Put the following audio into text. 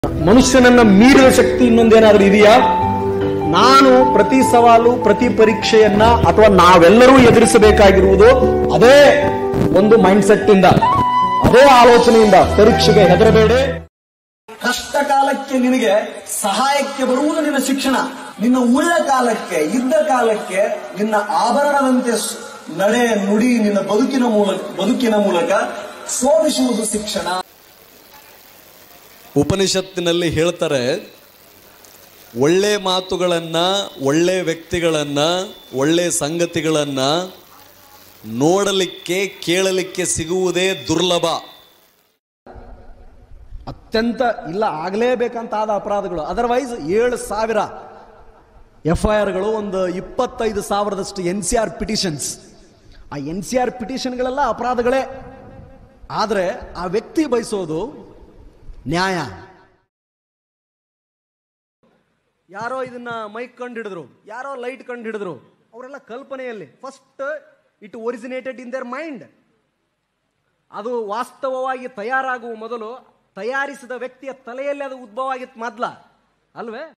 ಮನುಷ್ಯನನ್ನ ಮೀರಿದ ಶಕ್ತಿ ಇನ್ನೊಂದೇನಾದ್ರೂ ಇದೆಯಾ ನಾನು ಪ್ರತಿ ಸವಾಲು ಪ್ರತಿ ಪರೀಕ್ಷೆಯನ್ನ ಅಥವಾ ನಾವೆಲ್ಲರೂ ಎದುರಿಸಬೇಕಾಗಿರುವುದು ಅದೇ ಒಂದು ಮೈಂಡ್ ಸೆಟ್ ಇಂದ ಅದೇ ಆಲೋಚನೆಯಿಂದ ಪರೀಕ್ಷೆಗೆ ಹೆದರಬೇಡಿ ಕಷ್ಟ ಕಾಲಕ್ಕೆ ನಿನಗೆ ಸಹಾಯಕ್ಕೆ ಬರುವುದು ನಿನ್ನ ಶಿಕ್ಷಣ ನಿನ್ನ ಉಳ್ಳ ಕಾಲಕ್ಕೆ ಇದ್ದ ಕಾಲಕ್ಕೆ ನಿನ್ನ ಆಭರಣದಂತೆ ಸ್- ನಡೆ ನುಡಿ ನಿನ್ನ ಬದುಕಿನ ಮೂಲಕ ಬದುಕಿನ ಮೂಲಕ ಶೋಧಿಸುವುದು ಶಿಕ್ಷಣ ಉಪನಿಷತ್ತಿನಲ್ಲಿ ಹೇಳ್ತಾರೆ ಒಳ್ಳೆ ಮಾತುಗಳನ್ನ ಒಳ್ಳೆ ವ್ಯಕ್ತಿಗಳನ್ನ ಒಳ್ಳೆ ಸಂಗತಿಗಳನ್ನ ನೋಡಲಿಕ್ಕೆ ಕೇಳಲಿಕ್ಕೆ ಸಿಗುವುದೇ ದುರ್ಲಭ ಅತ್ಯಂತ ಇಲ್ಲ ಆಗಲೇಬೇಕಂತ ಆದ ಅಪರಾಧಗಳು ಅದರ್ವೈಸ್ ಏಳು ಸಾವಿರ ಎಫ್ ಐ ಆರ್ಗಳು ಒಂದು ಇಪ್ಪತ್ತೈದು ಸಾವಿರದಷ್ಟು ಎನ್ ಸಿ ಆರ್ ಪಿಟಿಷನ್ಸ್ ಆ ಎನ್ ಸಿ ಆರ್ ಪಿಟಿಷನ್ಗಳೆಲ್ಲ ಅಪರಾಧಗಳೇ ಆದರೆ ಆ ವ್ಯಕ್ತಿ ಬಯಸೋದು ನ್ಯಾಯ ಯಾರೋ ಇದನ್ನ ಮೈಕ್ ಕಂಡು ಹಿಡಿದ್ರು ಯಾರೋ ಲೈಟ್ ಕಂಡು ಹಿಡಿದ್ರು ಅವರೆಲ್ಲ ಕಲ್ಪನೆಯಲ್ಲಿ first it originated in their mind ಅದು ವಾಸ್ತವವಾಗಿ ತಯಾರಾಗುವ ಮೊದಲು ತಯಾರಿಸಿದ ವ್ಯಕ್ತಿಯ ತಲೆಯಲ್ಲಿ ಅದು ಉದ್ಭವ ಆಗಿತ್ತು ಮೊದ್ಲ ಅಲ್ವೇ